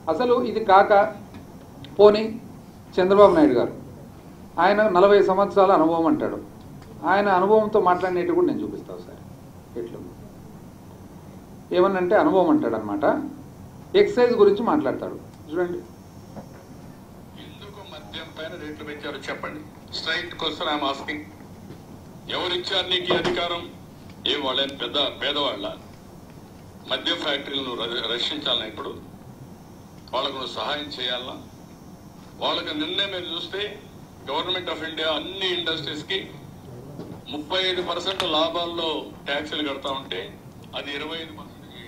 అసలు ఇది కాక పోని చంద్రబాబు నాయుడు గారు ఆయన నలభై సంవత్సరాల అనుభవం అంటాడు ఆయన అనుభవంతో మాట్లాడినట్టు కూడా నేను చూపిస్తాను సార్ ఎట్లు ఏమనంటే అనుభవం అంటాడు అనమాట ఎక్సైజ్ గురించి మాట్లాడతాడు చూడండి ఎందుకు మద్యం పైన రేట్లు పెంచారో చెప్పండి స్ట్రైట్ క్వశ్చన్ ఐఎమ్ ఆస్కింగ్ ఎవరిచ్చారు నీకు ఈ అధికారం ఏం వాళ్ళేం పెద్ద పేదవాళ్ళ మద్యం ఫ్యాక్టరీలను ర- రక్షించాలన్నా ఇప్పుడు వాళ్ళకు నువ్వు సహాయం చేయాలన్నా వాళ్ళకి నిన్నే మీరు చూస్తే గవర్నమెంట్ ఆఫ్ ఇండియా అన్ని ఇండస్ట్రీస్ కి ముప్పై ఐదు పర్సెంట్ లాభాల్లో ట్యాక్సులు కడతా ఉంటే అది ఇరవై ఐదు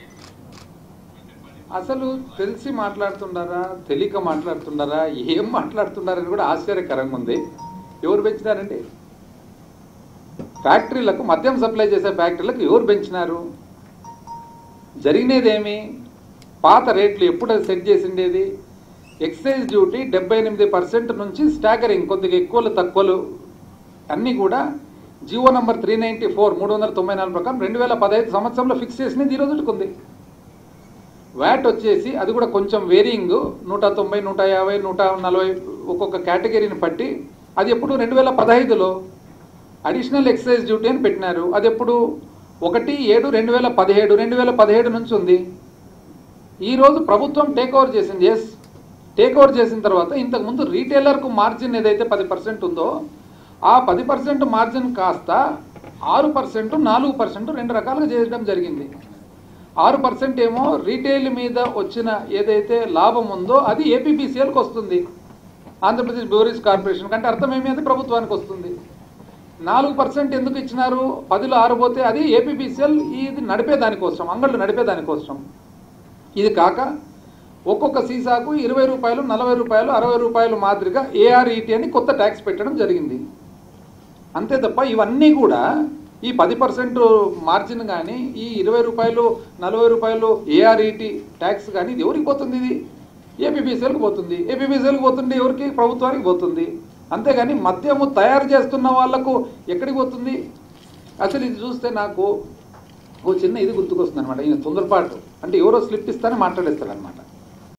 అసలు తెలిసి మాట్లాడుతుండారా తెలియక మాట్లాడుతుండారా ఏం మాట్లాడుతున్నారని కూడా ఆశ్చర్యకరంగా ఉంది ఎవరు పెంచినారండి ఫ్యాక్టరీలకు మద్యం సప్లై చేసే ఫ్యాక్టరీలకు ఎవరు పెంచినారు జరిగినదేమి పాత రేట్లు ఎప్పుడు సెట్ చేసిండేది ఎక్సైజ్ డ్యూటీ డెబ్బై ఎనిమిది పర్సెంట్ నుంచి స్టాగరింగ్ కొద్దిగా ఎక్కువలు తక్కువలు అన్నీ కూడా Jio number three ninety four మూడు వందల తొంభై నాలుగు ప్రకారం రెండు వేల పదహైదు సంవత్సరంలో ఫిక్స్ చేసినది ఈ రోజుకి ఉంది వ్యాట్ వచ్చేసి అది కూడా కొంచెం వేరియింగ్ నూట తొంభై నూట యాభై నూట నలభై ఒక్కొక్క కేటగిరీని బట్టి అది ఎప్పుడు రెండు వేల పదహైదులో అడిషనల్ ఎక్సైజ్ డ్యూటీ అని పెట్టినారు అది ఎప్పుడు ఒకటి ఏడు రెండు వేల పదిహేడు రెండు వేల పదిహేడు నుంచి ఉంది ఈరోజు ప్రభుత్వం టేక్ ఓవర్ చేసింది ఎస్ టేక్ ఓవర్ చేసిన తర్వాత ఇంతకుముందు రీటైలర్కు మార్జిన్ ఏదైతే పది పర్సెంట్ ఉందో ఆ పది పర్సెంట్ మార్జిన్ కాస్త ఆరు పర్సెంట్ నాలుగు పర్సెంట్ రెండు రకాలుగా చేయడం జరిగింది ఆరు పర్సెంట్ ఏమో రీటైల్ మీద వచ్చిన ఏదైతే లాభం ఉందో అది ఏపీబీసీఎల్కి వస్తుంది ఆంధ్రప్రదేశ్ బ్యూరీస్ కార్పొరేషన్ కంటే అర్థం ఏమి అది ప్రభుత్వానికి వస్తుంది నాలుగు పర్సెంట్ ఎందుకు ఇచ్చినారు పదిలో ఆరు పోతే అది ఏపీబీసీఎల్ ఇది నడిపే దానికోసం అంగళ్ళు నడిపే దానికోసం ఇది కాక ఒక్కొక్క సీసాకు ఇరవై రూపాయలు నలభై రూపాయలు అరవై రూపాయలు మాదిరిగా ఏఆర్ఈటీ అని కొత్త ట్యాక్స్ పెట్టడం జరిగింది అంతే తప్ప ఇవన్నీ కూడా ఈ పది పర్సెంట్ మార్జిన్ కానీ ఈ ఇరవై రూపాయలు నలభై రూపాయలు ఏఆర్ఈటీ ట్యాక్స్ కానీ ఇది ఎవరికి పోతుంది ఇది ఏపీబీసీఎల్కి పోతుంది ఏపీబీసీఎల్కి పోతుంది ఎవరికి ప్రభుత్వానికి పోతుంది అంతేగాని మద్యము తయారు చేస్తున్న వాళ్లకు ఎక్కడికి పోతుంది అసలు ఇది చూస్తే నాకు ఓ చిన్న ఇది గుర్తుకొస్తుంది అనమాట ఈయన తొందరపాటు అంటే ఎవరో స్లిప్ ఇస్తానే మాట్లాడేస్తారనమాట